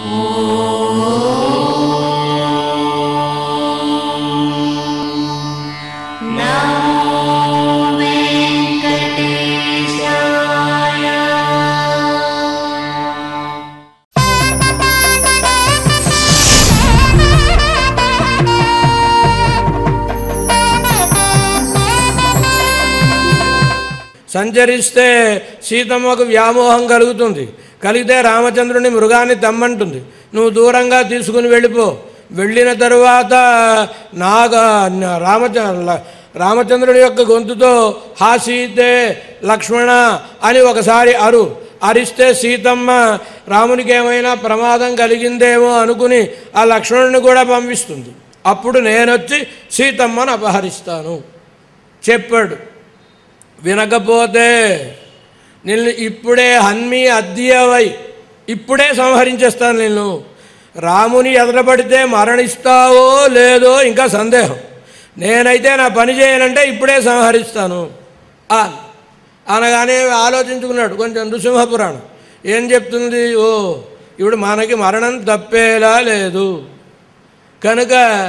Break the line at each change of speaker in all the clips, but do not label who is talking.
సంచరిస్తే సీతమ్మకు వ్యామోహం కలుగుతుంది కలిగితే రామచంద్రుని మృగాన్ని తెమ్మంటుంది నువ్వు దూరంగా తీసుకుని వెళ్ళిపో వెళ్ళిన తరువాత నాగ రామచంద్ర రామచంద్రుడి యొక్క గొంతుతో హా సీతే లక్ష్మణ అని ఒకసారి అరు అరిస్తే సీతమ్మ రామునికి ఏమైనా ప్రమాదం కలిగిందేమో అనుకుని ఆ లక్ష్మణుని కూడా పంపిస్తుంది అప్పుడు నేనొచ్చి సీతమ్మను అపహరిస్తాను చెప్పాడు వినకపోతే నిన్ను ఇప్పుడే హన్మి అద్యవై ఇప్పుడే సంహరించేస్తాను నిన్ను రాముని ఎదరపడితే మరణిస్తావో లేదో ఇంకా సందేహం నేనైతే నా పని చేయనంటే ఇప్పుడే సంహరిస్తాను ఆ అనగానే ఆలోచించుకున్నాడు కొంచెం నృసింహపురాణం ఏం చెప్తుంది ఓ ఇప్పుడు మనకి మరణం తప్పేలా లేదు కనుక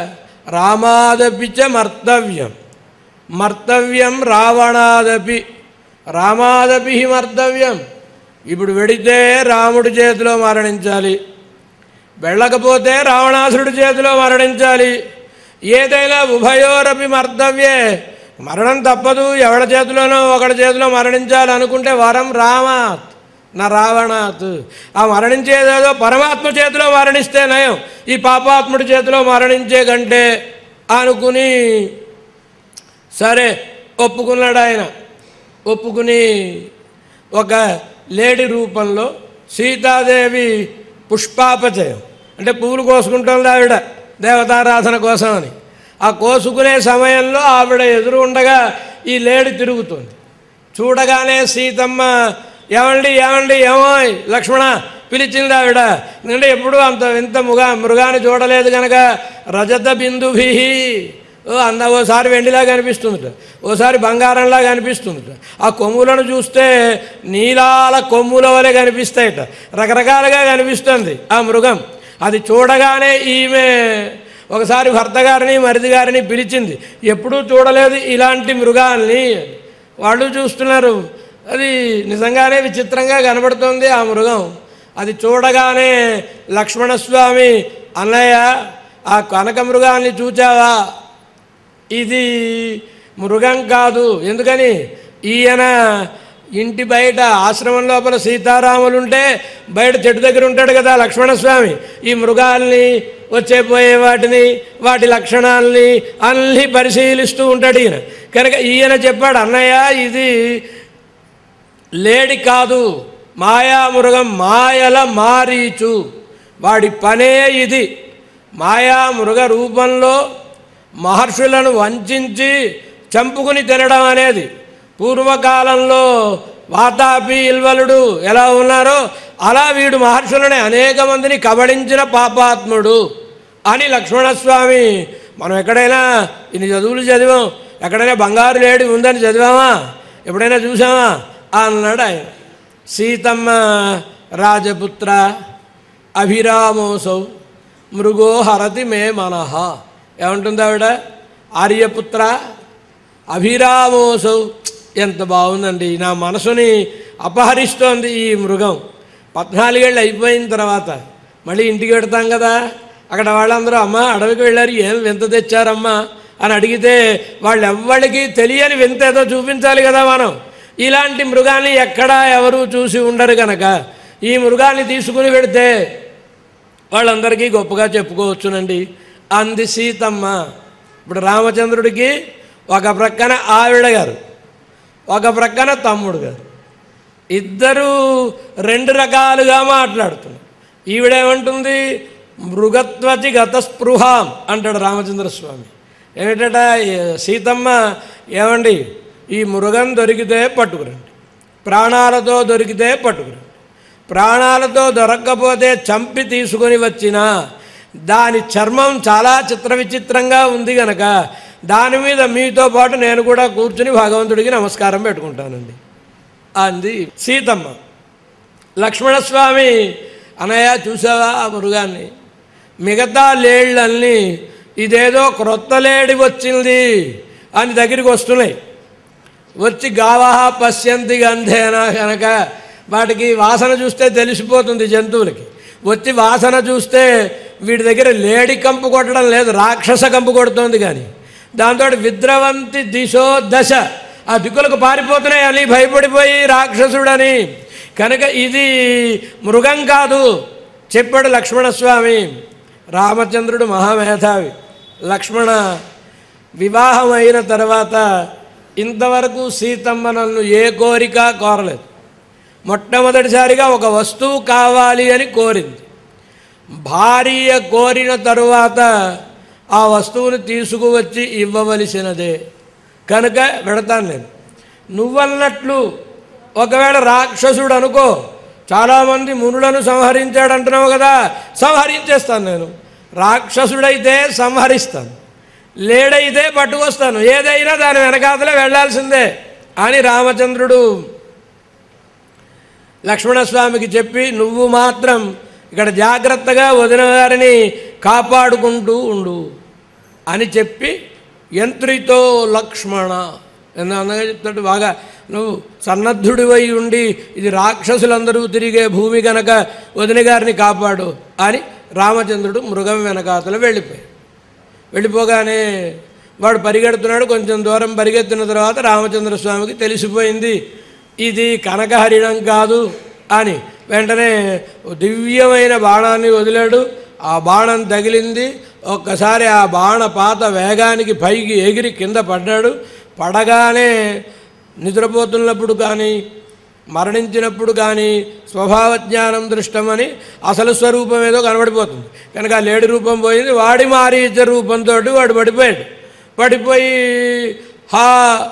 రామాదపిచ మర్తవ్యం మర్తవ్యం రావణాదపి రామాదపి హి మర్తవ్యం ఇప్పుడు వెడితే రాముడి చేతిలో మరణించాలి వెళ్ళకపోతే రావణాసురుడి చేతిలో మరణించాలి ఏదైనా ఉభయోరపి మర్తవ్యే మరణం తప్పదు ఎవడి చేతిలోనో ఒకడి చేతిలో మరణించాలి అనుకుంటే వరం రామాత్ నా రావణాత్ ఆ మరణించేదేదో పరమాత్మ చేతిలో మరణిస్తే నయం ఈ పాపాత్ముడి చేతిలో మరణించే కంటే అనుకుని సరే ఒప్పుకున్నాడు ఆయన ఒప్పుకుని ఒక లేడీ రూపంలో సీతాదేవి పుష్పాపచయం అంటే పువ్వులు కోసుకుంటుంది ఆవిడ దేవతారాధన కోసం అని ఆ కోసుకునే సమయంలో ఆవిడ ఎదురు ఉండగా ఈ లేడి తిరుగుతుంది చూడగానే సీతమ్మ ఏమండి ఏమండి ఏమోయ్ లక్ష్మణ పిలిచింది ఆవిడ ఎందుకంటే ఎప్పుడూ అంత ఇంత ముగా మృగాన్ని చూడలేదు కనుక రజత బిందుభి ఓ అంద ఓసారి వెండిలా కనిపిస్తుందిట ఓసారి బంగారంలా కనిపిస్తుందిట ఆ కొమ్ములను చూస్తే నీలాల కొమ్ముల వలె కనిపిస్తాయట రకరకాలుగా కనిపిస్తుంది ఆ మృగం అది చూడగానే ఈమె ఒకసారి భర్త గారిని మరిది గారిని పిలిచింది ఎప్పుడూ చూడలేదు ఇలాంటి మృగాల్ని వాళ్ళు చూస్తున్నారు అది నిజంగానే విచిత్రంగా కనబడుతోంది ఆ మృగం అది చూడగానే లక్ష్మణస్వామి అన్నయ్య ఆ కనక మృగాన్ని చూచావా ఇది మృగం కాదు ఎందుకని ఈయన ఇంటి బయట ఆశ్రమం లోపల సీతారాములు ఉంటే బయట చెట్టు దగ్గర ఉంటాడు కదా లక్ష్మణస్వామి ఈ మృగాల్ని వచ్చే పోయే వాటిని వాటి లక్షణాలని అన్ని పరిశీలిస్తూ ఉంటాడు ఈయన కనుక ఈయన చెప్పాడు అన్నయ్య ఇది లేడి కాదు మాయామృగం మాయల మారీచు వాడి పనే ఇది మాయామృగ రూపంలో మహర్షులను వంచించి చంపుకుని తినడం అనేది పూర్వకాలంలో వాతాపి ఇల్వలుడు ఎలా ఉన్నారో అలా వీడు మహర్షులని అనేక మందిని కబళించిన పాపాత్ముడు అని లక్ష్మణస్వామి మనం ఎక్కడైనా ఇన్ని చదువులు చదివాం ఎక్కడైనా బంగారు లేడి ఉందని చదివామా ఎప్పుడైనా చూసామా అన్నాడు ఆయన సీతమ్మ రాజపుత్ర అభిరామోసౌ మృగో హరతి మే మనః ఏమంటుంది ఆవిడ ఆర్యపుత్ర అభిరామోసౌ ఎంత బాగుందండి నా మనసుని అపహరిస్తోంది ఈ మృగం పద్నాలుగేళ్ళు అయిపోయిన తర్వాత మళ్ళీ ఇంటికి పెడతాం కదా అక్కడ వాళ్ళందరూ అమ్మ అడవికి వెళ్ళారు ఏం వింత తెచ్చారమ్మా అని అడిగితే వాళ్ళు ఎవ్వడికి తెలియని వింత ఏదో చూపించాలి కదా మనం ఇలాంటి మృగాన్ని ఎక్కడా ఎవరూ చూసి ఉండరు కనుక ఈ మృగాన్ని తీసుకుని పెడితే వాళ్ళందరికీ గొప్పగా చెప్పుకోవచ్చునండి అంది సీతమ్మ ఇప్పుడు రామచంద్రుడికి ఒక ప్రక్కన ఆవిడ గారు ఒక ప్రక్కన తమ్ముడు గారు ఇద్దరు రెండు రకాలుగా మాట్లాడుతున్నారు ఈవిడేమంటుంది మృగత్వచి గతస్పృహాం అంటాడు రామచంద్రస్వామి ఏమిటట ఏ- సీతమ్మ ఏమండి ఈ మృగం దొరికితే పట్టుకురండి ప్రాణాలతో దొరికితే పట్టుకురండి ప్రాణాలతో దొరక్కపోతే చంపి తీసుకొని వచ్చిన దాని చర్మం చాలా చిత్ర విచిత్రంగా ఉంది గనక దాని మీద మీతో పాటు నేను కూడా కూర్చుని భగవంతుడికి నమస్కారం పెట్టుకుంటానండి అంది సీతమ్మ లక్ష్మణస్వామి అనయ్య చూసావా ఆ మృగాన్ని మిగతా లేళ్ళన్నీ ఇదేదో క్రొత్త లేడి వచ్చింది అని దగ్గరికి వస్తున్నాయి వచ్చి గావహ పశ్యంతి గంధేన కనుక వాటికి వాసన చూస్తే తెలిసిపోతుంది జంతువులకి వచ్చి వాసన చూస్తే వీటి దగ్గర లేడి కంపు కొట్టడం లేదు రాక్షస కంపు కొడుతోంది కానీ దాంతో విద్రవంతి దిశో దశ ఆ దిక్కులకు పారిపోతున్నాయి అని భయపడిపోయి రాక్షసుడని కనుక ఇది మృగం కాదు చెప్పాడు లక్ష్మణస్వామి రామచంద్రుడు మహామేధావి లక్ష్మణ వివాహం అయిన తర్వాత ఇంతవరకు సీతమ్మ నన్ను ఏ కోరిక కోరలేదు మొట్టమొదటిసారిగా ఒక వస్తువు కావాలి అని కోరింది భార్య కోరిన తరువాత ఆ వస్తువుని తీసుకువచ్చి ఇవ్వవలసినదే కనుక పెడతాను నేను నువ్వన్నట్లు ఒకవేళ రాక్షసుడు అనుకో చాలామంది మునులను సంహరించాడు అంటున్నావు కదా సంహరించేస్తాను నేను రాక్షసుడైతే సంహరిస్తాను లేడైతే పట్టుకొస్తాను ఏదైనా దాని వెనకాతలే వెళ్ళాల్సిందే అని రామచంద్రుడు లక్ష్మణస్వామికి చెప్పి నువ్వు మాత్రం ఇక్కడ జాగ్రత్తగా వదిన గారిని కాపాడుకుంటూ ఉండు అని చెప్పి యంత్రితో లక్ష్మణ ఎంత అందంగా చెప్తాడు బాగా నువ్వు సన్నద్ధుడివై ఉండి ఇది రాక్షసులందరూ తిరిగే భూమి గనక వదిన గారిని కాపాడు అని రామచంద్రుడు మృగం వెనకాతల వెళ్ళిపోయాడు వెళ్ళిపోగానే వాడు పరిగెడుతున్నాడు కొంచెం దూరం పరిగెత్తిన తర్వాత రామచంద్ర స్వామికి తెలిసిపోయింది ఇది కనకహరిణం కాదు అని వెంటనే ఓ దివ్యమైన బాణాన్ని వదిలాడు ఆ బాణం తగిలింది ఒక్కసారి ఆ బాణ పాత వేగానికి పైకి ఎగిరి కింద పడ్డాడు పడగానే నిద్రపోతున్నప్పుడు కానీ మరణించినప్పుడు కానీ స్వభావ జ్ఞానం దృష్టమని అసలు స్వరూపం ఏదో కనబడిపోతుంది కనుక ఆ లేడి రూపం పోయింది వాడి మారీచ రూపంతో వాడు పడిపోయాడు పడిపోయి హా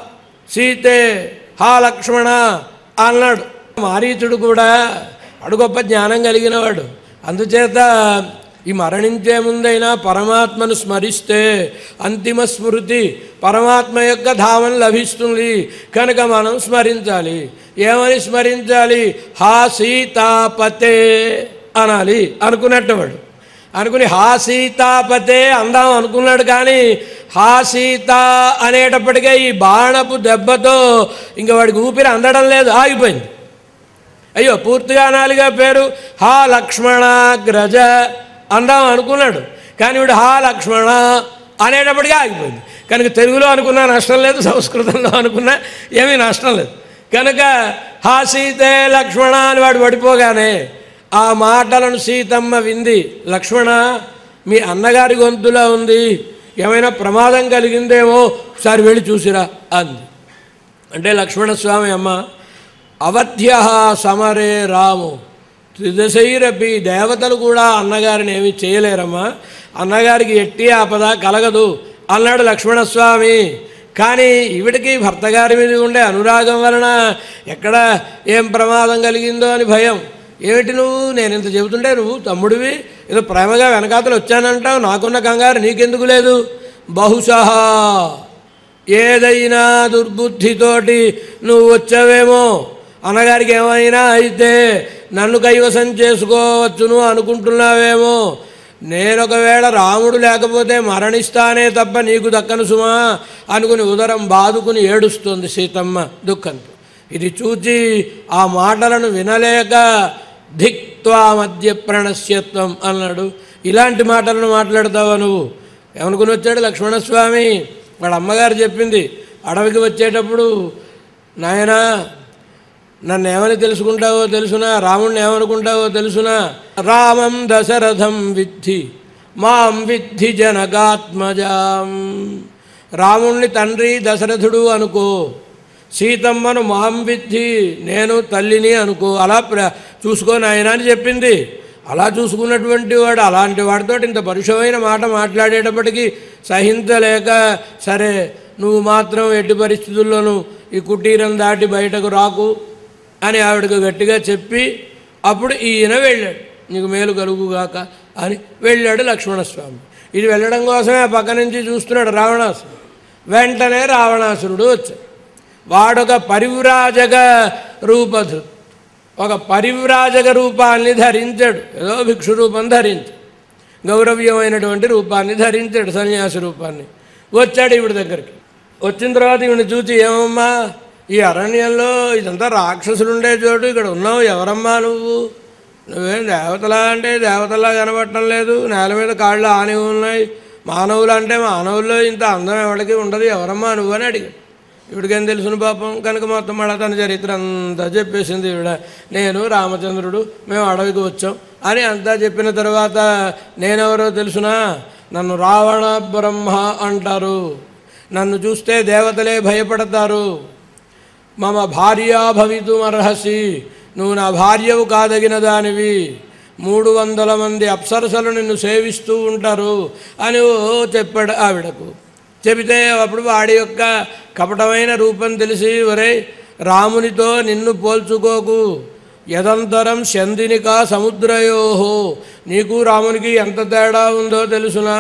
సీతే హా లక్ష్మణ అన్నాడు మారీచుడు కూడా వాడు గొప్ప జ్ఞానం కలిగినవాడు అందుచేత ఈ మరణించే ముందైనా పరమాత్మను స్మరిస్తే అంతిమ స్మృతి పరమాత్మ యొక్క ధామం లభిస్తుంది కనుక మనం స్మరించాలి ఏమని స్మరించాలి హా సీతాపతే అనాలి అనుకున్నట్టు వాడు అనుకుని హా సీతాపతే అందాం అనుకున్నాడు కానీ హా సీత అనేటప్పటికే ఈ బాణపు దెబ్బతో ఇంక వాడికి ఊపిరి అందడం లేదు ఆగిపోయింది అయ్యో పూర్తిగా అనాలిగా పేరు హా లక్ష్మణాగ్రజ అందాం అనుకున్నాడు కానీ వీడు హా లక్ష్మణ అనేటప్పటికీ ఆగిపోయింది కనుక తెలుగులో అనుకున్నా నష్టం లేదు సంస్కృతంలో అనుకున్నా ఏమీ నష్టం లేదు కనుక హా సీతే లక్ష్మణ అని వాడు పడిపోగానే ఆ మాటలను సీతమ్మ వింది లక్ష్మణ మీ అన్నగారి గొంతులో ఉంది ఏమైనా ప్రమాదం కలిగిందేమో ఒకసారి వెళ్ళి చూసిరా అంది అంటే లక్ష్మణస్వామి అమ్మ అవధ్య సమరే రాము త్రిదశైరపి దేవతలు కూడా అన్నగారిని ఏమీ చేయలేరమ్మా అన్నగారికి ఎట్టి ఆపద కలగదు అన్నాడు లక్ష్మణస్వామి కానీ ఈవిడికి భర్త గారి మీద ఉండే అనురాగం వలన ఎక్కడ ఏం ప్రమాదం కలిగిందో అని భయం ఏమిటి నువ్వు నేను ఇంత చెబుతుంటే నువ్వు తమ్ముడివి ఏదో ప్రేమగా వెనకాతలు వచ్చానంటావు నాకున్న కంగారు నీకెందుకు లేదు బహుశా ఏదైనా దుర్బుద్ధితోటి నువ్వు వచ్చావేమో అన్నగారికి ఏమైనా అయితే నన్ను కైవసం చేసుకోవచ్చును అనుకుంటున్నావేమో నేను ఒకవేళ రాముడు లేకపోతే మరణిస్తానే తప్ప నీకు దక్కను సుమా అనుకుని ఉదరం బాదుకుని ఏడుస్తుంది సీతమ్మ దుఃఖంతో ఇది చూచి ఆ మాటలను వినలేక ధిక్త్వా మధ్య ప్రణశ్యత్వం అన్నాడు ఇలాంటి మాటలను మాట్లాడతావా నువ్వు ఏమనుకుని వచ్చాడు లక్ష్మణస్వామి వాళ్ళ అమ్మగారు చెప్పింది అడవికి వచ్చేటప్పుడు నాయనా నన్ను ఏమని తెలుసుకుంటావో తెలుసునా రాముణ్ణి ఏమనుకుంటావో తెలుసునా రామం దశరథం విద్ధి మాం విద్ధి జనకాత్మజాం రాముణ్ణి తండ్రి దశరథుడు అనుకో సీతమ్మను మాం విద్ధి నేను తల్లిని అనుకో అలా ప్ర చూసుకోని ఆయన అని చెప్పింది అలా చూసుకున్నటువంటి వాడు అలాంటి వాడితో ఇంత పరుషమైన మాట మాట్లాడేటప్పటికీ సహించలేక సరే నువ్వు మాత్రం ఎట్టి పరిస్థితుల్లోనూ ఈ కుటీరం దాటి బయటకు రాకు అని ఆవిడకు గట్టిగా చెప్పి అప్పుడు ఈయన వెళ్ళాడు నీకు మేలు కలుగుగాక అని వెళ్ళాడు లక్ష్మణస్వామి ఇది వెళ్ళడం కోసమే ఆ పక్క నుంచి చూస్తున్నాడు రావణాసురుడు వెంటనే రావణాసురుడు వచ్చాడు వాడొక పరివ్రాజక రూపధు ఒక పరివ్రాజక రూపాన్ని ధరించాడు ఏదో భిక్షు రూపం ధరించాడు గౌరవ్యమైనటువంటి రూపాన్ని ధరించాడు సన్యాసి రూపాన్ని వచ్చాడు ఈవిడ దగ్గరికి వచ్చిన తర్వాత ఈవిడ చూసి ఏమమ్మా ఈ అరణ్యంలో ఇదంతా రాక్షసులు ఉండే చోటు ఇక్కడ ఉన్నావు ఎవరమ్మా నువ్వు నువ్వేం దేవతలా అంటే దేవతలా కనబడటం లేదు నేల మీద కాళ్ళు ఆని ఉన్నాయి మానవులు అంటే మానవుల్లో ఇంత అందం ఎవరికి ఉండదు ఎవరమ్మా నువ్వు అని అడిగాడు ఇవిడికేం తెలుసును పాపం కనుక మొత్తం మళ్ళా తన చరిత్ర అంతా చెప్పేసింది ఈవిడ నేను రామచంద్రుడు మేము అడవికి వచ్చాం అని అంతా చెప్పిన తర్వాత నేనెవరో తెలుసునా నన్ను రావణ బ్రహ్మ అంటారు నన్ను చూస్తే దేవతలే భయపడతారు మమ భార్యా భవితుమర్హసి నువ్వు నా భార్యవు కాదగిన దానివి మూడు వందల మంది అప్సరసలు నిన్ను సేవిస్తూ ఉంటారు అని ఓ చెప్పాడు ఆవిడకు చెబితే అప్పుడు వాడి యొక్క కపటమైన రూపం తెలిసి ఒరే రామునితో నిన్ను పోల్చుకోకు యదంతరం శందినిక సముద్రయోహో నీకు రామునికి ఎంత తేడా ఉందో తెలుసునా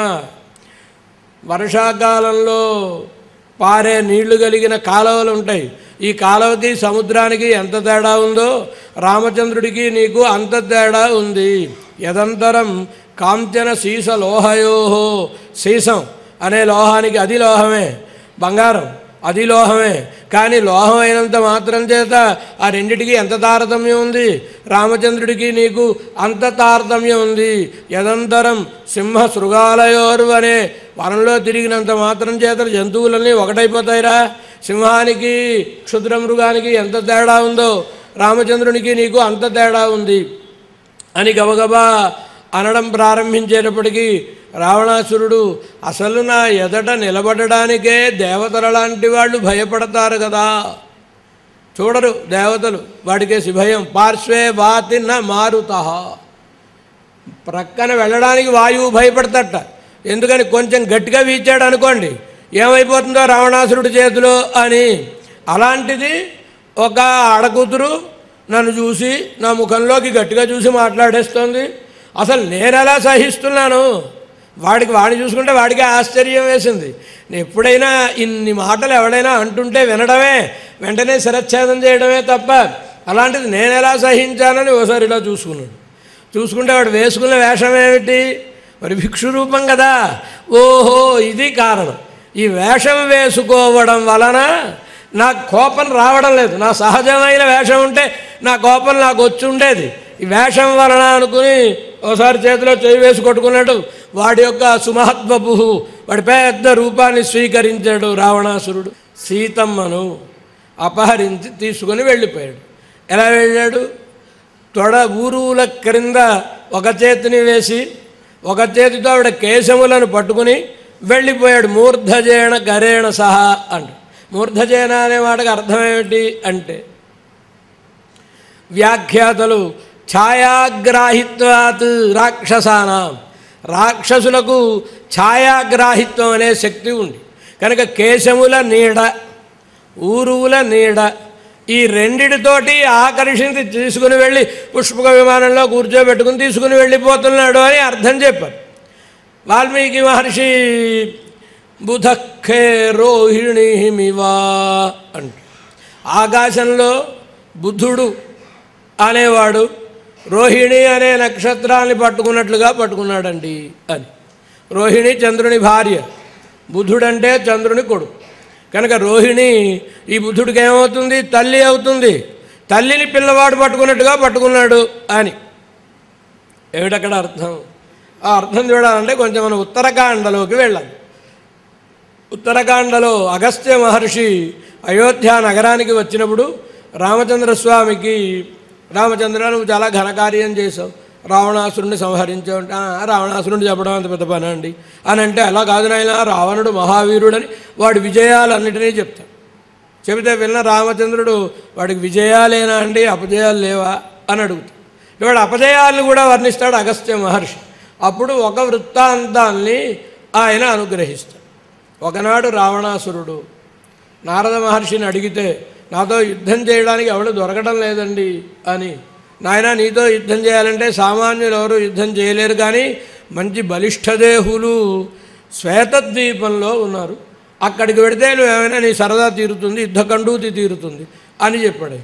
వర్షాకాలంలో పారే నీళ్లు కలిగిన కాలువలు ఉంటాయి ఈ కాలువకి సముద్రానికి ఎంత తేడా ఉందో రామచంద్రుడికి నీకు అంత తేడా ఉంది యదంతరం కాంచన సీస లోహయోహో సీసం అనే లోహానికి అది లోహమే బంగారం అది లోహమే కానీ లోహం అయినంత మాత్రం చేత ఆ రెండిటికి ఎంత తారతమ్యం ఉంది రామచంద్రుడికి నీకు అంత తారతమ్యం ఉంది యదంతరం సింహ శృగాలయోరు అనే వనంలో తిరిగినంత మాత్రం చేత జంతువులన్నీ ఒకటైపోతాయిరా సింహానికి క్షుద్ర మృగానికి ఎంత తేడా ఉందో రామచంద్రునికి నీకు అంత తేడా ఉంది అని గబగబా అనడం ప్రారంభించేటప్పటికీ రావణాసురుడు అసలు నా ఎదట నిలబడడానికే దేవతల లాంటి వాళ్ళు భయపడతారు కదా చూడరు దేవతలు వాడికేసి భయం పార్శ్వే వాతి న మారుత ప్రక్కన వెళ్ళడానికి వాయువు భయపడతట ఎందుకని కొంచెం గట్టిగా వీచాడు అనుకోండి ఏమైపోతుందో రావణాసురుడి చేతిలో అని అలాంటిది ఒక ఆడకూతురు నన్ను చూసి నా ముఖంలోకి గట్టిగా చూసి మాట్లాడేస్తోంది అసలు నేను ఎలా సహిస్తున్నాను వాడికి వాడిని చూసుకుంటే వాడికి ఆశ్చర్యం వేసింది నేను ఎప్పుడైనా ఇన్ని మాటలు ఎవడైనా అంటుంటే వినడమే వెంటనే శిరచ్ఛేదం చేయడమే తప్ప అలాంటిది నేను ఎలా సహించానని ఓసారి ఇలా చూసుకున్నాడు చూసుకుంటే వాడు వేసుకున్న వేషం ఏమిటి మరి భిక్షు రూపం కదా ఓహో ఇది కారణం ఈ వేషం వేసుకోవడం వలన నాకు కోపం రావడం లేదు నా సహజమైన వేషం ఉంటే నా కోపం నాకు వచ్చి ఉండేది ఈ వేషం వలన అనుకుని ఒకసారి చేతిలో చేయి వేసి కొట్టుకున్నాడు వాడి యొక్క సుమహత్వపు వాడి పెద్ద రూపాన్ని స్వీకరించాడు రావణాసురుడు సీతమ్మను అపహరించి తీసుకొని వెళ్ళిపోయాడు ఎలా వెళ్ళాడు తొడ ఊరువుల క్రింద ఒక చేతిని వేసి ఒక చేతితో ఆవిడ కేశములను పట్టుకుని వెళ్ళిపోయాడు మూర్ధజేణ గరేణ సహా అంట మూర్ధజేన అనే మాటకు అర్థం ఏమిటి అంటే వ్యాఖ్యాతలు ఛాయాగ్రాహిత్వాత్ రాక్షసానాం రాక్షసులకు ఛాయాగ్రాహిత్వం అనే శక్తి ఉంది కనుక కేశముల నీడ ఊరువుల నీడ ఈ రెండిటితోటి ఆకర్షించి తీసుకుని వెళ్ళి పుష్పక విమానంలో కూర్చోబెట్టుకుని తీసుకుని వెళ్ళిపోతున్నాడు అని అర్థం చెప్పారు వాల్మీకి మహర్షి బుధఖే రోహిణిమివా అంట ఆకాశంలో బుద్ధుడు అనేవాడు రోహిణి అనే నక్షత్రాన్ని పట్టుకున్నట్లుగా పట్టుకున్నాడండి అని రోహిణి చంద్రుని భార్య బుధుడంటే చంద్రుని కొడుకు కనుక రోహిణి ఈ బుద్ధుడికి ఏమవుతుంది తల్లి అవుతుంది తల్లిని పిల్లవాడు పట్టుకున్నట్టుగా పట్టుకున్నాడు అని ఏమిటక్కడ అర్థం ఆ అర్థం చూడాలంటే కొంచెం మనం ఉత్తరాఖండలోకి వెళ్ళాలి ఉత్తరాఖండలో అగస్త్య మహర్షి అయోధ్య నగరానికి వచ్చినప్పుడు రామచంద్ర స్వామికి రామచంద్ర నువ్వు చాలా ఘనకార్యం చేసావు రావణాసురుడిని సంహరించావు అంటే "ఆ, రావణాసురుడిని చెప్పడం అంత పెద్ద పని అండి అని అంటే అలా కాదు నాయన రావణుడు మహావీరుడని వాడి విజయాలన్నిటినీ చెప్తాడు చెబితే విన్న రామచంద్రుడు వాడికి విజయాలేనా అండి అపజయాలు లేవా అని అడుగుతాడు వాడు అపజయాలను కూడా వర్ణిస్తాడు అగస్త్య మహర్షి అప్పుడు ఒక వృత్తాంతాన్ని ఆయన అనుగ్రహిస్తాడు ఒకనాడు రావణాసురుడు నారద మహర్షిని అడిగితే నాతో యుద్ధం చేయడానికి ఎవడు దొరకడం లేదండి అని నాయన నీతో యుద్ధం చేయాలంటే సామాన్యులు ఎవరు యుద్ధం చేయలేరు కానీ మంచి బలిష్ఠదేహులు శ్వేతద్వీపంలో ఉన్నారు అక్కడికి వెడితే నువ్వు ఏమైనా నీ సరదా తీరుతుంది యుద్ధ కండూతి తీరుతుంది అని చెప్పాడు ఆయన.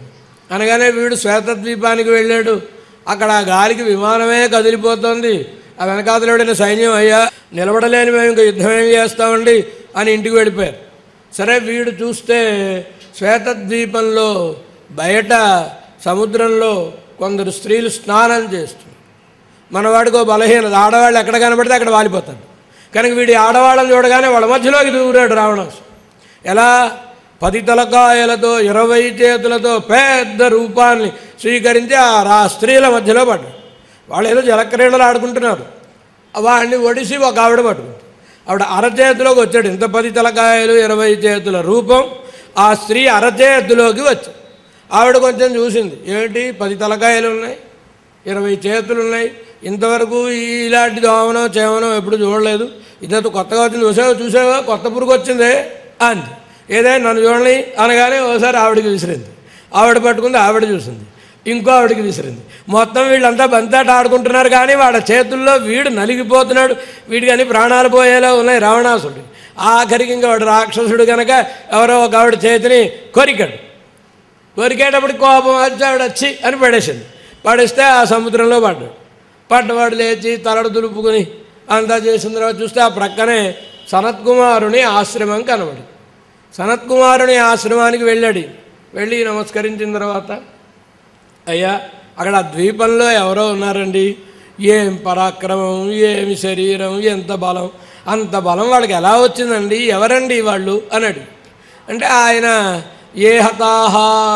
అనగానే వీడు శ్వేతద్వీపానికి వెళ్ళాడు అక్కడ ఆ గాలికి విమానమే కదిలిపోతుంది ఆ వెనకాతలోడిన సైన్యం అయ్యా నిలబడలేని మేము ఇంకా యుద్ధం ఏం చేస్తామండి అని ఇంటికి వెళ్ళిపోయారు సరే వీడు చూస్తే శ్వేతద్వీపంలో బయట సముద్రంలో కొందరు స్త్రీలు స్నానం చేస్తున్నారు మనవాడికి ఓ బలహీనత ఆడవాళ్ళు ఎక్కడ కనబడితే అక్కడ వాలిపోతాడు కనుక వీడి ఆడవాళ్ళని చూడగానే వాళ్ళ మధ్యలోకి దూరాడు రావణాసు ఎలా పది తలకాయలతో ఇరవై చేతులతో పెద్ద రూపాన్ని స్వీకరించి ఆ రా స్త్రీల మధ్యలో పడ్డాడు వాళ్ళు ఏదో జలక్రీడలు ఆడుకుంటున్నారు వాడిని ఒడిసి ఒక ఆవిడ పట్టుకుంది ఆవిడ అరచేతిలోకి వచ్చాడు ఇంత పది తలకాయలు ఇరవై చేతుల రూపం ఆ స్త్రీ అరచేతిలోకి వచ్చాడు ఆవిడ కొంచెం చూసింది ఏంటి పది తలకాయలు ఉన్నాయి ఇరవై చేతులు ఉన్నాయి ఇంతవరకు ఈ- ఇలాంటి దోమనో చేమనో ఎప్పుడు చూడలేదు ఇదంతా కొత్తగా వచ్చింది చూసావా చూసావా కొత్త పురుగు వచ్చిందే అంది ఏదే నన్ను చూడని అనగానే ఓసారి ఆవిడకి విసిరింది ఆవిడ పట్టుకుంది ఆవిడ చూసింది ఇంకో ఆవిడకి విసిరింది మొత్తం వీళ్ళంతా బంతాట ఆడుకుంటున్నారు కానీ వాళ్ళ చేతుల్లో వీడు నలిగిపోతున్నాడు వీడికి అన్ని ప్రాణాలు పోయేలా ఉన్నాయి రావణాసుడు ఆఖరికి ఇంకా వాడు రాక్షసుడు కనుక ఎవరో ఒక ఆవిడ చేతిని కొరికాడు కొరికేటప్పుడు కోపం వచ్చి ఆవిడ వచ్చి అని పడేసింది పడేస్తే ఆ సముద్రంలో పడ్డాడు పడ్డవాడు లేచి తలడు దులుపుకుని అంతా చేసిన తర్వాత చూస్తే ఆ ప్రక్కనే సనత్కుమారుని ఆశ్రమం కనబడి సనత్కుమారుని ఆశ్రమానికి వెళ్ళాడు వెళ్ళి నమస్కరించిన తర్వాత అయ్యా అక్కడ ఆ ద్వీపంలో ఎవరో ఉన్నారండి ఏం పరాక్రమం ఏమి శరీరం ఎంత బలం అంత బలం వాళ్ళకి ఎలా వచ్చిందండి ఎవరండి వాళ్ళు అన్నాడు అంటే ఆయన ఏ హతాహ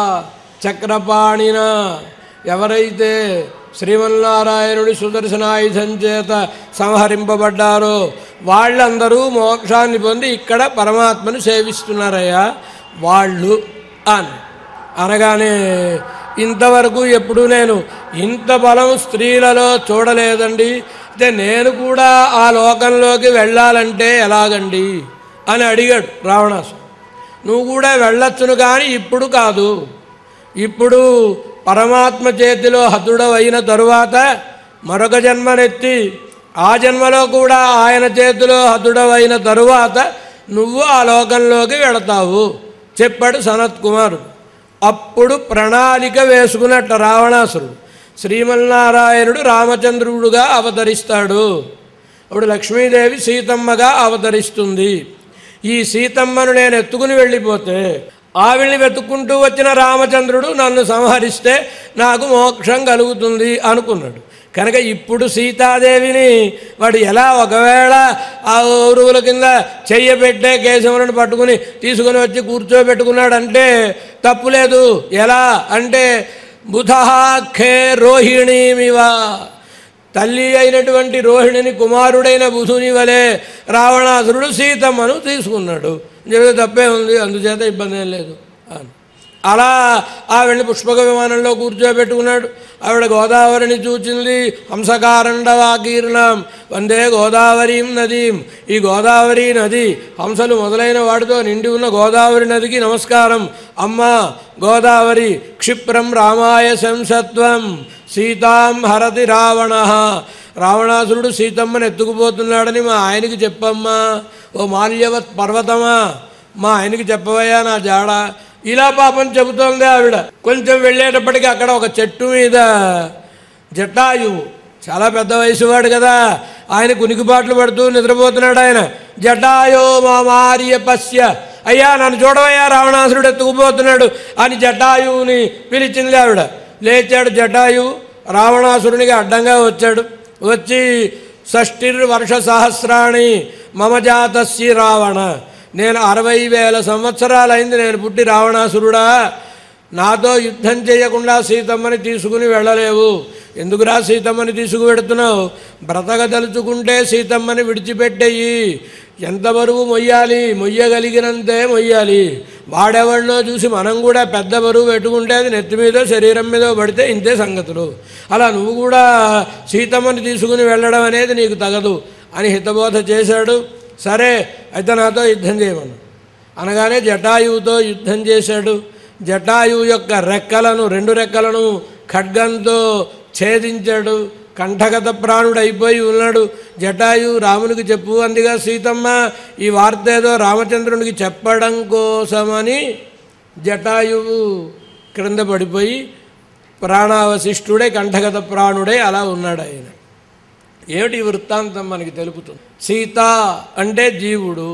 చక్రపాణిన ఎవరైతే శ్రీమన్నారాయణుడి సుదర్శనాయుధం చేత సంహరింపబడ్డారో వాళ్ళందరూ మోక్షాన్ని పొంది ఇక్కడ పరమాత్మను సేవిస్తున్నారయ్యా వాళ్ళు అని అనగానే ఇంతవరకు ఎప్పుడు నేను ఇంత బలం స్త్రీలలో చూడలేదండి అయితే నేను కూడా ఆ లోకంలోకి వెళ్ళాలంటే ఎలాగండి అని అడిగాడు రావణాసు నువ్వు కూడా వెళ్ళొచ్చును కానీ ఇప్పుడు కాదు ఇప్పుడు పరమాత్మ చేతిలో హతుడవైన తరువాత మరొక జన్మనెత్తి ఆ జన్మలో కూడా ఆయన చేతిలో హతుడవైన తరువాత నువ్వు ఆ లోకంలోకి వెళతావు చెప్పాడు సనత్ కుమారుడు అప్పుడు ప్రణాళిక వేసుకున్నట్ట రావణాసురుడు శ్రీమన్నారాయణుడు రామచంద్రుడుగా అవతరిస్తాడు అప్పుడు లక్ష్మీదేవి సీతమ్మగా అవతరిస్తుంది ఈ సీతమ్మను నేను ఎత్తుకుని వెళ్ళిపోతే ఆవిల్ని వెతుక్కుంటూ వచ్చిన రామచంద్రుడు నన్ను సంహరిస్తే నాకు మోక్షం కలుగుతుంది అనుకున్నాడు కనుక ఇప్పుడు సీతాదేవిని వాడు ఎలా ఒకవేళ ఆ ఊరువుల కింద చెయ్యబెట్టే కేశవులను పట్టుకుని తీసుకుని వచ్చి కూర్చోబెట్టుకున్నాడంటే తప్పు లేదు ఎలా అంటే బుధహాఖే రోహిణీమివా తల్లి అయినటువంటి రోహిణిని కుమారుడైన బుధుని వలె రావణాసురుడు సీతమ్మను తీసుకున్నాడు జరిగే తప్పే ఉంది అందుచేత ఇబ్బంది ఏం లేదు అని అలా ఆవిడని పుష్పక విమానంలో కూర్చోబెట్టుకున్నాడు ఆవిడ గోదావరిని చూచింది హంసకారండవాకీర్ణం వందే గోదావరీం నదీం ఈ గోదావరి నది హంసలు మొదలైన వాటితో నిండి ఉన్న గోదావరి నదికి నమస్కారం అమ్మ గోదావరి క్షిప్రం రామాయ శంసత్వం సీతాం హరతి రావణ రావణాసురుడు సీతమ్మని ఎత్తుకుపోతున్నాడని మా ఆయనకి చెప్పమ్మా ఓ మాల్యవత్ పర్వతమా మా ఆయనకి చెప్పవయ్యా నా జాడ ఇలా పాపం చెబుతోంది ఆవిడ కొంచెం వెళ్ళేటప్పటికి అక్కడ ఒక చెట్టు మీద జటాయువు చాలా పెద్ద వయసు వాడు కదా ఆయన కునికిపాట్లు పడుతూ నిద్రపోతున్నాడు ఆయన జటాయో మా మార్య పశ్య అయ్యా నన్ను చూడవయ్యా రావణాసురుడు ఎత్తుకుపోతున్నాడు అని జటాయువుని పిలిచింది ఆవిడ లేచాడు జటాయువు రావణాసురునికి అడ్డంగా వచ్చాడు వచ్చి షష్ఠిర్ వర్ష సహస్రాణి మమ జాతస్య రావణ నేను అరవై వేల సంవత్సరాలైంది నేను పుట్టి రావణాసురుడా నాతో యుద్ధం చేయకుండా సీతమ్మని తీసుకుని వెళ్ళలేవు ఎందుకురా సీతమ్మని తీసుకువెడుతున్నావు బ్రతకదలుచుకుంటే సీతమ్మని విడిచిపెట్టేయి ఎంత బరువు మొయ్యాలి మొయ్యగలిగినంతే మొయ్యాలి వాడెవడినో చూసి మనం కూడా పెద్ద బరువు పెట్టుకుంటే అది నెత్తి మీద శరీరం మీద పడితే ఇంతే సంగతులు అలా నువ్వు కూడా సీతమ్మని తీసుకుని వెళ్ళడం అనేది నీకు తగదు అని హితబోధ చేశాడు సరే అయితే నాతో యుద్ధం చేయమను అనగానే జటాయువుతో యుద్ధం చేశాడు జటాయువు యొక్క రెక్కలను రెండు రెక్కలను ఖడ్గంతో ఛేదించాడు కంఠగత ప్రాణుడు అయిపోయి ఉన్నాడు జటాయు రామునికి చెప్పు అందిగా సీతమ్మ ఈ వార్త ఏదో రామచంద్రునికి చెప్పడం కోసమని జటాయువు క్రింద పడిపోయి ప్రాణావశిష్ఠుడే కంఠగత ప్రాణుడే అలా ఉన్నాడు ఆయన ఏమిటి ఈ వృత్తాంతం మనకి తెలుపుతుంది సీత అంటే జీవుడు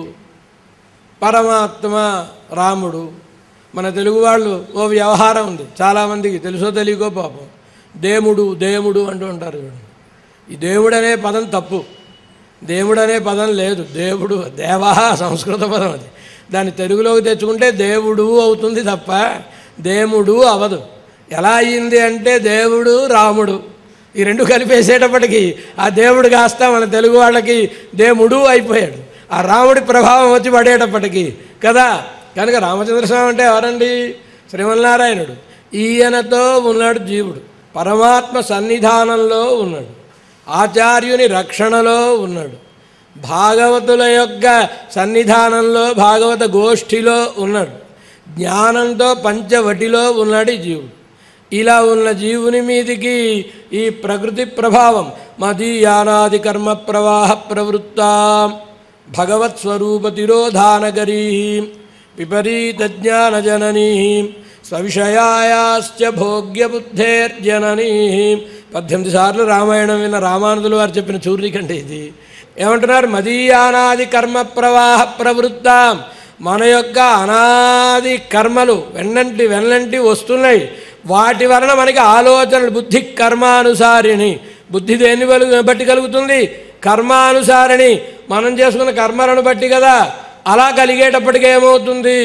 పరమాత్మ రాముడు మన తెలుగు వాళ్ళు ఓ వ్యవహారం ఉంది చాలామందికి తెలుసో తెలియకో పాపం దేముడు దేముడు అంటూ ఉంటారు చూడండి. ఈ దేవుడు అనే పదం తప్పు దేవుడు అనే పదం లేదు దేవుడు దేవా సంస్కృత పదం అది దాన్ని తెలుగులోకి తెచ్చుకుంటే దేవుడు అవుతుంది తప్ప దేముడు అవదు ఎలా అయ్యింది అంటే దేవుడు రాముడు ఈ రెండు కలిపేసేటప్పటికి ఆ దేవుడు కాస్త మన తెలుగు వాళ్ళకి దేముడు అయిపోయాడు ఆ రాముడి ప్రభావం వచ్చి పడేటప్పటికి కదా కనుక రామచంద్ర స్వామి అంటే ఎవరండి శ్రీమన్నారాయణుడు ఈయనతో ఉన్నాడు జీవుడు పరమాత్మ సన్నిధానంలో ఉన్నాడు ఆచార్యుని రక్షణలో ఉన్నాడు భాగవతుల యొక్క సన్నిధానంలో భాగవత గోష్ఠిలో ఉన్నాడు జ్ఞానంతో పంచవటిలో ఉన్నాడు ఈ జీవుడు ఇలా ఉన్న జీవుని మీదికి ఈ ప్రకృతి ప్రభావం మదీయానాది కర్మ ప్రవాహ ప్రవృత్తాం భగవత్ స్వరూప తిరోధానగరీ విపరీత జ్ఞానజననీ స్వవిషయాయాశ్చ భోగ్య బుద్ధేర్జననీ పద్దెనిమిది సార్లు రామాయణం విన్న రామానుజులు వారు చెప్పిన చూర్ణికంటే ఇది ఏమంటున్నారు మదీయానాది కర్మ ప్రవాహ ప్రవృత్తాం మన యొక్క అనాది కర్మలు వెన్నంటి వెన్నంటి వస్తున్నాయి వాటి వలన మనకి ఆలోచనలు బుద్ధి కర్మానుసారిణి బుద్ధి దేన్ని వెలు- బట్టి కలుగుతుంది కర్మానుసారిణి మనం చేసుకున్న కర్మలను బట్టి కదా అలా కలిగేటప్పటికి ఏమవుతుంది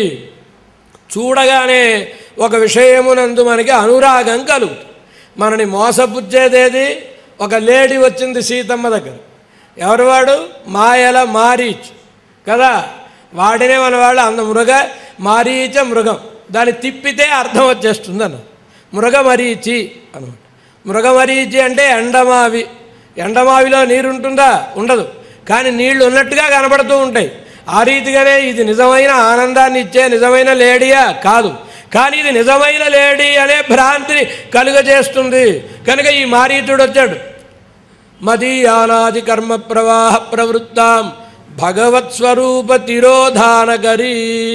చూడగానే ఒక విషయమునందు మనకి అనురాగం కలుగుతుంది మనని మోసపుచ్చేదేది ఒక లేడీ వచ్చింది సీతమ్మ దగ్గర ఎవరు వాడు మాయల మారీచ్ కదా వాడినే మన వాళ్ళు అంద మృగ మారీచ మృగం దాన్ని తిప్పితే అర్థం వచ్చేస్తుంది అన్న మృగమరీచి అనమాట మృగమరీచి అంటే ఎండమావి ఎండమావిలో నీరు ఉంటుందా ఉండదు కానీ నీళ్లు ఉన్నట్టుగా కనబడుతూ ఉంటాయి ఆ రీతిగానే ఇది నిజమైన ఆనందాన్ని ఇచ్చే నిజమైన లేడియా కాదు కానీ ఇది నిజమైన లేడీ అనే భ్రాంతిని కలుగజేస్తుంది కనుక ఈ మారీతుడు వచ్చాడు మదీయానాది కర్మ ప్రవాహ ప్రవృత్తాం భగవత్ స్వరూప తిరోధానకరీ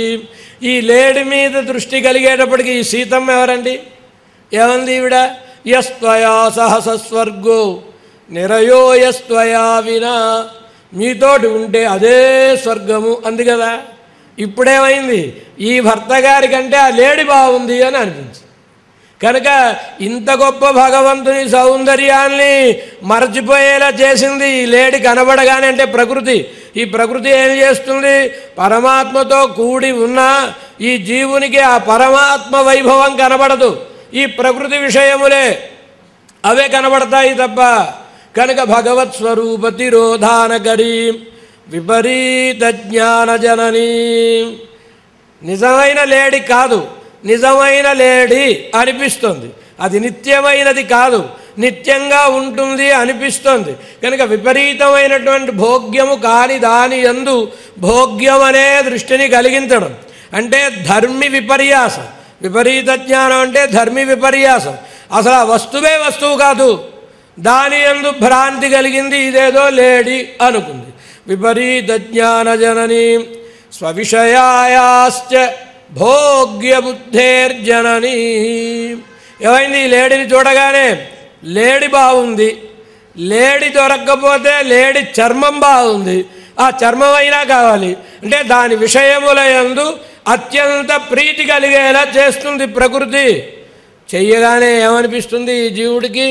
ఈ లేడి మీద దృష్టి కలిగేటప్పటికి ఈ సీతమ్మ ఎవరండి ఏమంది ఈవిడ యస్త్వయా సహస స్వర్గో నిరయో యస్త్వయా వినా మీతోటి ఉంటే అదే స్వర్గము అంది కదా ఇప్పుడేమైంది ఈ భర్త గారి కంటే ఆ లేడి బాగుంది అని అనిపించింది కనుక ఇంత గొప్ప భగవంతుని సౌందర్యాన్ని మరచిపోయేలా చేసింది ఈ లేడి కనబడగానే అంటే ప్రకృతి ఈ ప్రకృతి ఏం చేస్తుంది పరమాత్మతో కూడి ఉన్న ఈ జీవునికి ఆ పరమాత్మ వైభవం కనబడదు ఈ ప్రకృతి విషయములే అవే కనబడతాయి తప్ప కనుక భగవత్ స్వరూప తిరోధానకరీ విపరీత జ్ఞాన జననీ నిజమైన లేడి కాదు నిజమైన లేడి అనిపిస్తుంది అది నిత్యమైనది కాదు నిత్యంగా ఉంటుంది అనిపిస్తుంది కనుక విపరీతమైనటువంటి భోగ్యము కాని దాని యందు భోగ్యం అనే దృష్టిని కలిగించడం అంటే ధర్మి విపర్యాసం విపరీత జ్ఞానం అంటే ధర్మి విపర్యాసం అసలు ఆ వస్తువే వస్తువు కాదు దాని యందు భ్రాంతి కలిగింది ఇదేదో లేడి అనుకుంది విపరీత జ్ఞాన జననీ స్వవిషయాయాశ్చ భోగ్య బుద్ధేర్జననీ ఏమైంది ఈ లేడిని చూడగానే లేడి బాగుంది లేడి దొరక్కపోతే లేడి చర్మం బాగుంది ఆ చర్మం అయినా కావాలి అంటే దాని విషయముల యందు అత్యంత ప్రీతి కలిగేలా చేస్తుంది ప్రకృతి చెయ్యగానే ఏమనిపిస్తుంది ఈ జీవుడికి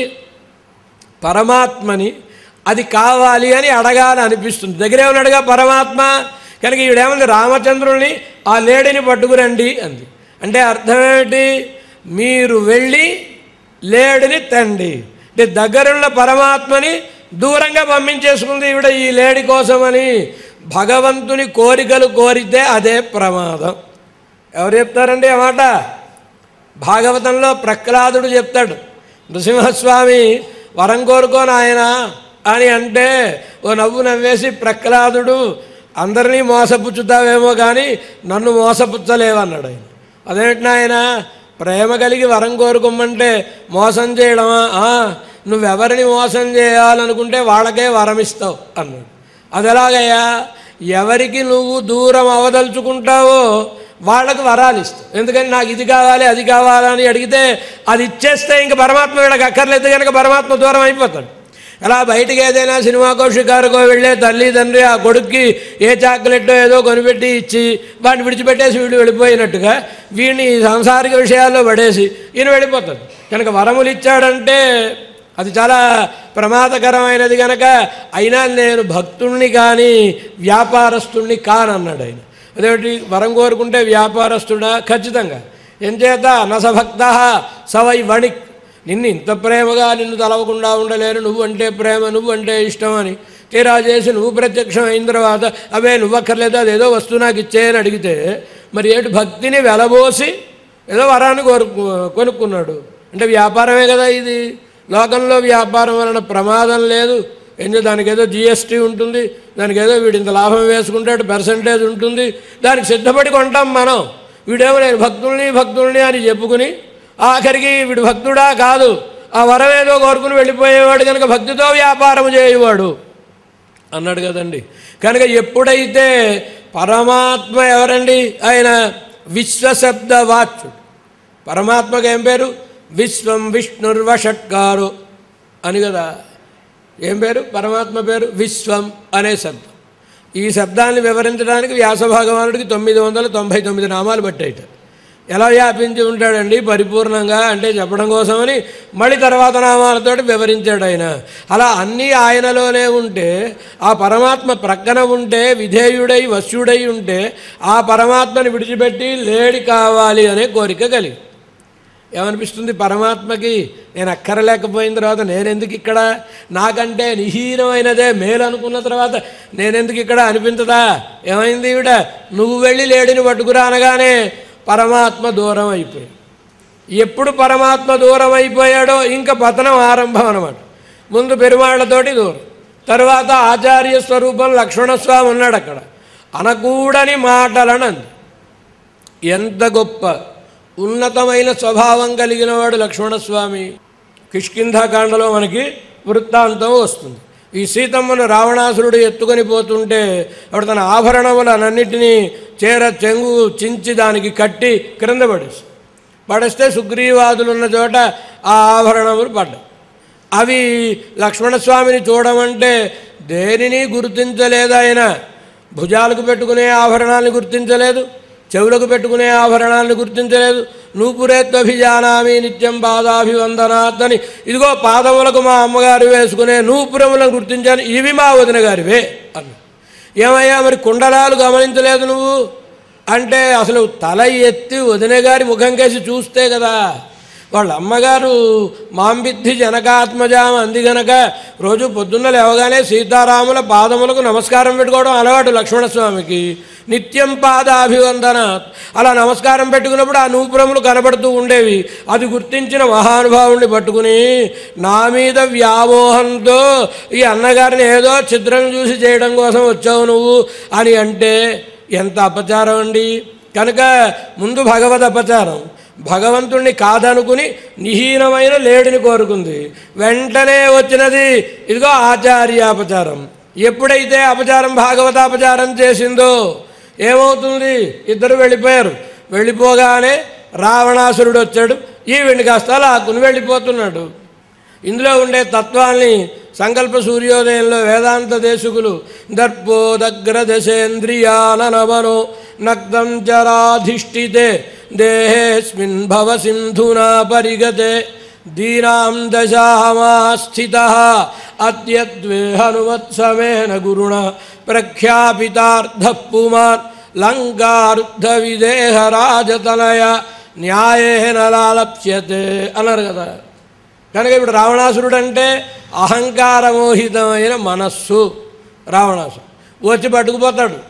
పరమాత్మని అది కావాలి అని అడగాలని అనిపిస్తుంది దగ్గరే ఉన్నాడుగా పరమాత్మ కనుక ఈవిడేమంది రామచంద్రుల్ని ఆ లేడిని పట్టుకురండి అంది అంటే అర్థం ఏమిటి మీరు వెళ్ళి లేడిని తండి అంటే దగ్గరున్న పరమాత్మని దూరంగా పంపించేసుకుంది ఈవిడ ఈ లేడి కోసమని భగవంతుని కోరికలు కోరితే అదే ప్రమాదం ఎవరు చెప్తారండి ఆ మాట భాగవతంలో ప్రహ్లాదుడు చెప్తాడు నృసింహస్వామి వరం కోరుకోని ఆయన అని అంటే ఓ నవ్వు నవ్వేసి ప్రహ్లాదుడు అందరినీ మోసపుచ్చుతావేమో కానీ నన్ను మోసపుచ్చలేవన్నాడు ఆయన అదేంటి నాయన ప్రేమ కలిగి వరం కోరుకోమంటే మోసం చేయడమా ఆ, నువ్వెవరిని మోసం చేయాలనుకుంటే వాళ్ళకే వరం ఇస్తావు అన్నాడు అది ఎలాగయ్యా ఎవరికి నువ్వు దూరం అవదలుచుకుంటావో వాళ్ళకు వరాలు ఇస్తాం ఎందుకని నాకు ఇది కావాలి అది కావాలని అడిగితే అది ఇచ్చేస్తే ఇంక పరమాత్మ వీళ్ళకి అక్కర్లేదు కనుక పరమాత్మ దూరం అయిపోతాడు అలా బయటికి ఏదైనా సినిమాకో షికారుకో వెళ్ళే తల్లి తండ్రి ఆ కొడుక్కి ఏ చాక్లెట్టో ఏదో కొనిపెట్టి ఇచ్చి వాడిని విడిచిపెట్టేసి వీడు వెళ్ళిపోయినట్టుగా వీడిని ఈ సాంసారిక విషయాల్లో పడేసి ఈయన వెళ్ళిపోతాడు కనుక వరములు ఇచ్చాడంటే అది చాలా ప్రమాదకరమైనది కనుక అయినా నేను భక్తుణ్ణి కానీ వ్యాపారస్తుణ్ణి కానన్నాడు ఆయన అదేమిటి వరం కోరుకుంటే వ్యాపారస్తుడా ఖచ్చితంగా ఎంచేత నసభక్త సవై వణిక్ నిన్ను ఇంత ప్రేమగా నిన్ను తలవకుండా ఉండలేను నువ్వంటే ప్రేమ నువ్వంటే ఇష్టం అని తీరా చేసి నువ్వు ప్రత్యక్షం అయిన తర్వాత అవే నువ్వక్కర్లేదు అదేదో వస్తువు నాకు ఇచ్చేయని అడిగితే మరి ఏటు భక్తిని వెలబోసి ఏదో వరాన్ని కోరు కొనుక్కున్నాడు అంటే వ్యాపారమే కదా ఇది లోకంలో వ్యాపారం వలన ప్రమాదం లేదు ఎందుకు దానికి ఏదో జిఎస్టీ ఉంటుంది దానికి ఏదో వీడు ఇంత లాభం వేసుకుంటాడు పర్సంటేజ్ ఉంటుంది దానికి సిద్ధపడి కొంటాం మనం వీడేమో నేను భక్తుల్ని భక్తుల్ని అని చెప్పుకుని ఆఖరికి వీడు భక్తుడా కాదు ఆ వరం ఏదో కోరుకుని వెళ్ళిపోయేవాడు కనుక భక్తితో వ్యాపారం చేయవాడు అన్నాడు కదండి కనుక ఎప్పుడైతే పరమాత్మ ఎవరండి ఆయన విశ్వశబ్ద వాచ్యుడు పరమాత్మకి ఏం పేరు విశ్వం విష్ణుర్వషట్కారు అని కదా ఏం పేరు పరమాత్మ పేరు విశ్వం అనే శబ్దం ఈ శబ్దాన్ని వివరించడానికి వ్యాస భగవానుడికి తొమ్మిది వందల తొంభై తొమ్మిది నామాలు పట్టాయిట ఎలా వ్యాపించి ఉంటాడండి పరిపూర్ణంగా అంటే చెప్పడం కోసమని మళ్ళీ తర్వాత నామాలతోటి వివరించాడు ఆయన అలా అన్నీ ఆయనలోనే ఉంటే ఆ పరమాత్మ ప్రక్కన ఉంటే విధేయుడై వశ్యుడై ఉంటే ఆ పరమాత్మని విడిచిపెట్టి లేడి కావాలి అనే కోరిక కలిగి ఏమనిపిస్తుంది పరమాత్మకి నేను అక్కరలేకపోయిన తర్వాత నేనెందుకు ఇక్కడ నాకంటే నిహీనమైనదే మేలు అనుకున్న తర్వాత నేనెందుకు ఇక్కడ అనిపించదా ఏమైంది ఈవిడ నువ్వు వెళ్ళి లేడిని పట్టుకురా అనగానే పరమాత్మ దూరం అయిపోయాడు ఎప్పుడు పరమాత్మ దూరం అయిపోయాడో ఇంకా పతనం ఆరంభం అనమాట ముందు పెరుమాళ్లతోటి దూరం తర్వాత ఆచార్య స్వరూపం లక్ష్మణస్వామి ఉన్నాడు అక్కడ అనకూడని మాటలనంది ఎంత గొప్ప ఉన్నతమైన స్వభావం కలిగిన వాడు లక్ష్మణస్వామి కిష్కింధాకాండలో మనకి వృత్తాంతం వస్తుంది ఈ సీతమ్మను రావణాసురుడు ఎత్తుకొని పోతుంటే అప్పుడు తన ఆభరణములనన్నిటినీ చేర చెంగు చించి దానికి కట్టి క్రింద పడేసి పడేస్తే సుగ్రీవాదులు ఉన్న చోట ఆ ఆభరణములు పడ్డాయి అవి లక్ష్మణస్వామిని చూడమంటే దేనిని గుర్తించలేదు ఆయన భుజాలకు పెట్టుకునే ఆభరణాలను గుర్తించలేదు చెవులకు పెట్టుకునే ఆభరణాలను గుర్తించలేదు నూపురేత్వభిజానామి నిత్యం పాదాభివందనాత్ అని ఇదిగో పాదములకు మా అమ్మగారు వేసుకునే నూపురములను గుర్తించాను ఇవి మా వదిన గారివే అన్న ఏమయ్యా మరి కుండలాలు గమనించలేదు నువ్వు అంటే అసలు తల ఎత్తి వదిన గారి ముఖం కేసి చూస్తే కదా వాళ్ళ అమ్మగారు మాంబిద్ధి జనకాత్మజాం అంది గనక రోజు పొద్దున్న లేవగానే సీతారాముల పాదములకు నమస్కారం పెట్టుకోవడం అలవాటు లక్ష్మణస్వామికి నిత్యం పాదాభివందన అలా నమస్కారం పెట్టుకున్నప్పుడు ఆ నూపురములు కనబడుతూ ఉండేవి అది గుర్తించిన మహానుభావుణ్ణి పట్టుకుని నా మీద వ్యామోహంతో ఈ అన్నగారిని ఏదో చిత్రం చూసి చేయడం కోసం వచ్చావు నువ్వు అని అంటే ఎంత అపచారం అండి కనుక ముందు భగవద్ అపచారం భగవంతుణ్ణి కాదనుకుని నిహీనమైన లేడిని కోరుకుంది వెంటనే వచ్చినది ఇదిగో ఆచార్యాపచారం ఎప్పుడైతే అపచారం భాగవతాపచారం చేసిందో ఏమవుతుంది ఇద్దరు వెళ్ళిపోయారు వెళ్ళిపోగానే రావణాసురుడు వచ్చాడు ఈవిడిని కాస్త లాక్కుని వెళ్ళిపోతున్నాడు ఇందులో ఉండే తత్వాల్ని సంకల్ప సూర్యోదయంలో వేదాంత దేశకులు దర్పోదగ్ర దశేంద్రియానమనో నగ్ధం చరాధిష్ఠితే దేహేస్మిన్ భవ సింధునా పరిగతే దీనాం దశామాస్థిత అద్యద్వే హనుమత్సమేన గురుణ ప్రఖ్యాపితార్థ పుమాన్ లంకారుద్ధ విదేహ రాజతనయ న్యాయేన లాలప్స్యతే అన్నారు కదా కనుక ఇప్పుడు రావణాసురుడు అంటే అహంకారమోహితమైన మనస్సు రావణాసుడు వచ్చి పట్టుకుపోతాడు